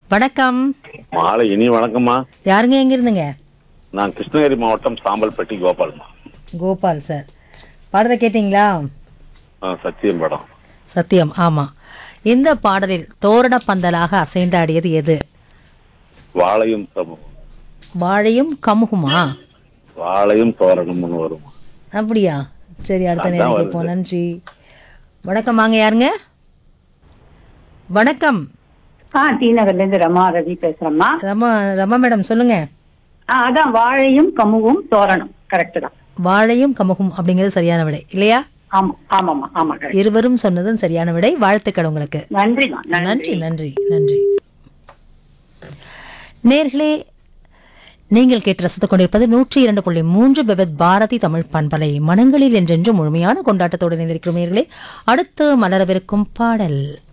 வணக்கம் மாலை இனி வணக்கம்மா யாருங்க எங்க இருந்துங்க நான் கிருஷ்ணகிரி மாவட்டம் சாம்பல்பட்டி கோபால்மா கோபால் சார் பாடலை கேட்டிங்களா ஆ, சத்தியம் படம் சத்தியம் ஆமா இந்த பாடலில் தோரண பந்தலாக அசைந்தாடியது எது வாழையும் சமம் வாழையும் கமுகுமா வாழையும் தோரணம்னு வரும் அப்படியா சரி அடுத்த அதான் நேரம் வருது. கேட்போம் நன்றி வணக்கம் வாங்க யாருங்க வணக்கம் ஆ டி நகர்ல இருந்து ரமா ரவி பேசுறேம்மா ரமா ரமா மேடம் சொல்லுங்க ஆ, அதான் வாழையும் கமுவும் தோரணம் கரெக்ட் தான் வாழையும் கமுகும் அப்படிங்கிறது சரியான விடை இல்லையா ஆமா ஆமாம்மா ஆமா correct. இருவரும் சொன்னதும் சரியான விடை வாழ்த்துக்கள் உங்களுக்கு நன்றிம்மா நன்றி நன்றி நன்றி நன்றி நேர்களே நீங்கள் கேட்டு ரசித்துக் கொண்டிருப்பது நூற்றி இரண்டு புள்ளி மூன்று விபத் பாரதி தமிழ் பண்பலை மனங்களில் என்றென்று முழுமையான கொண்டாட்டத்தோடு இணைந்திருக்கிறோம் நேர்களே அடுத்து மலரவிருக்கும் பாடல்